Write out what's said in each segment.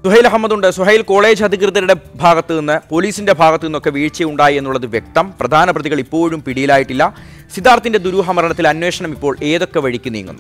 Suhail അഹമ്മദുണ്ട് Suhail college അധികൃതരുടെ ഭാഗത്തു നിന്ന് പോലീസിന്റെ ഭാഗത്തു നിന്നൊക്കെ വീഴ്ചയുണ്ടായി എന്നുള്ളത് വ്യക്തം പ്രധാന പ്രതികൾ ഇപ്പോഴും പിടിയിലായിട്ടില്ല സിദ്ധാർത്ഥിന്റെ ദുരൂഹ മരണത്തിൽ അന്വേഷണം ഇപ്പോൾ ഏതൊക്കെ വഴിക്ക് നീങ്ങുന്നു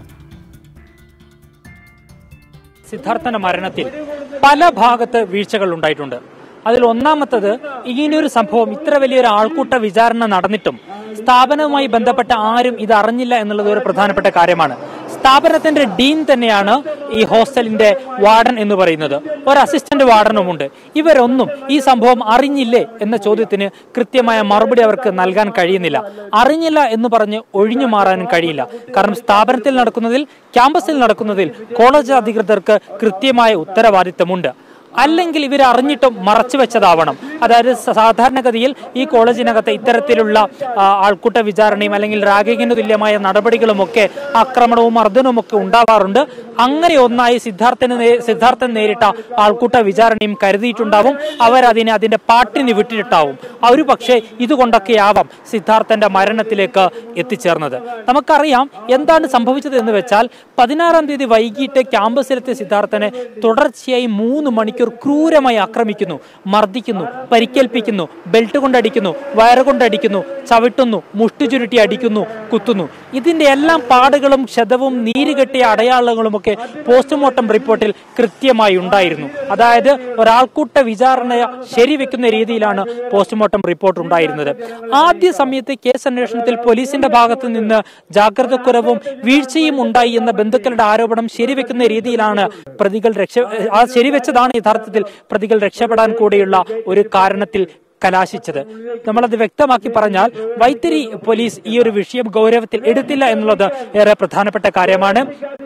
സിദ്ധാർത്ഥന്റെ മരണത്തിൽ പല ഭാഗത്ത് വീഴ്ചകൾ ഉണ്ടായിട്ടുണ്ട് അതിൽ ഒന്നാമത്തത് ഇങ്ങനെയൊരു സംഭവം ഇത്ര വലിയൊരു ആൾക്കൂട്ട വിചാരണ നടന്നിട്ടും സ്ഥാപനവുമായി ബന്ധപ്പെട്ട ആരും ഇത് അറിഞ്ഞില്ല എന്നുള്ളത് ഒരു പ്രധാനപ്പെട്ട കാര്യമാണ് സ്ഥാപനത്തിന്റെ ഡീൻ തന്നെയാണ് ഈ ഹോസ്റ്റലിന്റെ വാർഡൻ എന്ന് പറയുന്നത് ഒരു അസിസ്റ്റന്റ് വാർഡനുമുണ്ട് ഇവരൊന്നും ഈ സംഭവം അറിഞ്ഞില്ലേ എന്ന ചോദ്യത്തിന് കൃത്യമായ മറുപടി അവർക്ക് നൽകാൻ കഴിയുന്നില്ല അറിഞ്ഞില്ല എന്ന് പറഞ്ഞ് ഒഴിഞ്ഞു മാറാനും കഴിയില്ല കാരണം സ്ഥാപനത്തിൽ നടക്കുന്നതിൽ ക്യാമ്പസിൽ നടക്കുന്നതിൽ കോളേജ് അധികൃതർക്ക് കൃത്യമായ ഉത്തരവാദിത്തമുണ്ട് അല്ലെങ്കിൽ ഇവർ അറിഞ്ഞിട്ടും മറച്ചു വെച്ചതാവണം അതായത് സ- സാധാരണഗതിയിൽ ഈ കോളേജിനകത്ത് ഇത്തരത്തിലുള്ള ആ, ആൾക്കൂട്ട വിചാരണയും അല്ലെങ്കിൽ റാഗിങ്ങിന് തുല്യമായ നടപടികളുമൊക്കെ ആക്രമണവും മർദ്ദനവും ഒക്കെ ഉണ്ടാവാറുണ്ട് അങ്ങനെ ഒന്നായി സിദ്ധാർത്ഥന് നേ- സിദ്ധാർത്ഥൻ നേരിട്ട ആൾക്കൂട്ട വിചാരണയും കരുതിയിട്ടുണ്ടാവും അവരതിനെ അതിന്റെ പാട്ടിന് വിട്ടിട്ടാവും ഒരു പക്ഷേ ഇതുകൊണ്ടൊക്കെയാവാം സിദ്ധാർത്ഥന്റെ മരണത്തിലേക്ക് എത്തിച്ചേർന്നത് നമുക്കറിയാം എന്താണ് സംഭവിച്ചത് എന്ന് വെച്ചാൽ പതിനാറാം തീയതി വൈകിട്ട് ക്യാമ്പസിലെത്തിയ സിദ്ധാർത്ഥനെ തുടർച്ചയായി മൂന്ന് മണിക്കൂർ ക്രൂരമായി ആക്രമിക്കുന്നു മർദ്ദിക്കുന്നു പരിക്കേൽപ്പിക്കുന്നു ബെൽറ്റ് കൊണ്ടടിക്കുന്നു വയറ് കൊണ്ടടിക്കുന്നു ചവിട്ടുന്നു മുഷ്ടി ചുരുട്ടി അടിക്കുന്നു കുത്തുന്നു ഇതിന്റെ എല്ലാം പാടുകളും ക്ഷതവും നീരുകെട്ടിയ അടയാളങ്ങളുമൊക്കെ പോസ്റ്റ്മോർട്ടം റിപ്പോർട്ടിൽ കൃത്യമായി ഉണ്ടായിരുന്നു അതായത് ഒരാൾക്കൂട്ട വിചാരണ ശരിവെക്കുന്ന രീതിയിലാണ് പോസ്റ്റ്മോർട്ടം റിപ്പോർട്ട് ഉണ്ടായിരുന്നത് ആദ്യ സമയത്ത് കേസ് അന്വേഷണത്തിൽ പോലീസിന്റെ ഭാഗത്ത് നിന്ന് ജാഗ്രതക്കുറവും വീഴ്ചയും ഉണ്ടായി എന്ന ബന്ധുക്കളുടെ ആരോപണം ശരിവെക്കുന്ന രീതിയിലാണ് പ്രതികൾ രക്ഷ ആ ശരിവെച്ചതാണ് യഥാർത്ഥത്തിൽ പ്രതികൾ രക്ഷപ്പെടാൻ കൂടിയുള്ള ഒരു കാരണത്തിൽ കലാശിച്ചത് നമ്മളത് വ്യക്തമാക്കി പറഞ്ഞാൽ വൈത്തിരി പോലീസ് ഈ ഒരു വിഷയം ഗൗരവത്തിൽ എടുത്തില്ല എന്നുള്ളത് ഏറെ പ്രധാനപ്പെട്ട കാര്യമാണ്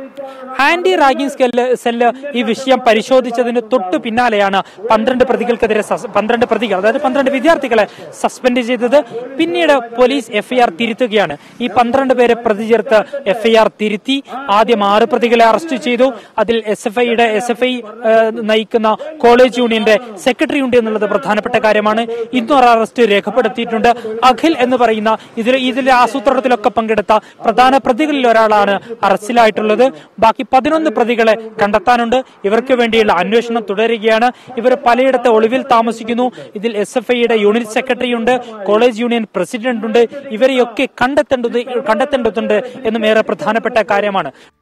ആന്റി റാഗിംഗ് സ്കെല്ല് സെല്ല് ഈ വിഷയം പരിശോധിച്ചതിന് തൊട്ടു പിന്നാലെയാണ് പന്ത്രണ്ട് പ്രതികൾക്കെതിരെ സസ്- പന്ത്രണ്ട് പ്രതികൾ അതായത് പന്ത്രണ്ട് വിദ്യാർത്ഥികളെ സസ്പെൻഡ് ചെയ്തത് പിന്നീട് പോലീസ് എഫ്ഐആർ തിരുത്തുകയാണ് ഈ പന്ത്രണ്ട് പേരെ പ്രതി ചേർത്ത് എഫ്ഐആർ തിരുത്തി ആദ്യം ആറ് പ്രതികളെ അറസ്റ്റ് ചെയ്തു അതിൽ എസ് എഫ് ഐയുടെ എസ് എഫ് ഐ നയിക്കുന്ന കോളേജ് യൂണിയന്റെ സെക്രട്ടറി ഉണ്ട് എന്നുള്ളത് പ്രധാനപ്പെട്ട കാര്യമാണ് ഇന്നും ഒരു അറസ്റ്റ് രേഖപ്പെടുത്തിയിട്ടുണ്ട് അഖിൽ എന്ന് പറയുന്ന ഇതിൽ ഇതിലെ ആസൂത്രണത്തിലൊക്കെ പങ്കെടുത്ത പ്രധാന പ്രതികളിൽ ഒരാളാണ് അറസ്റ്റിലായിട്ടുള്ളത് ബാക്കി പതിനൊന്ന് പ്രതികളെ കണ്ടെത്താനുണ്ട് ഇവർക്ക് വേണ്ടിയുള്ള അന്വേഷണം തുടരുകയാണ് ഇവർ പലയിടത്ത് ഒളിവിൽ താമസിക്കുന്നു ഇതിൽ എസ് എഫ് ഐയുടെ യൂണിറ്റ് സെക്രട്ടറി ഉണ്ട് കോളേജ് യൂണിയൻ പ്രസിഡന്റ് ഉണ്ട് ഇവരെയൊക്കെ കണ്ടെത്തേണ്ടത് കണ്ടെത്തേണ്ടതുണ്ട് എന്നും ഏറെ പ്രധാനപ്പെട്ട കാര്യമാണ്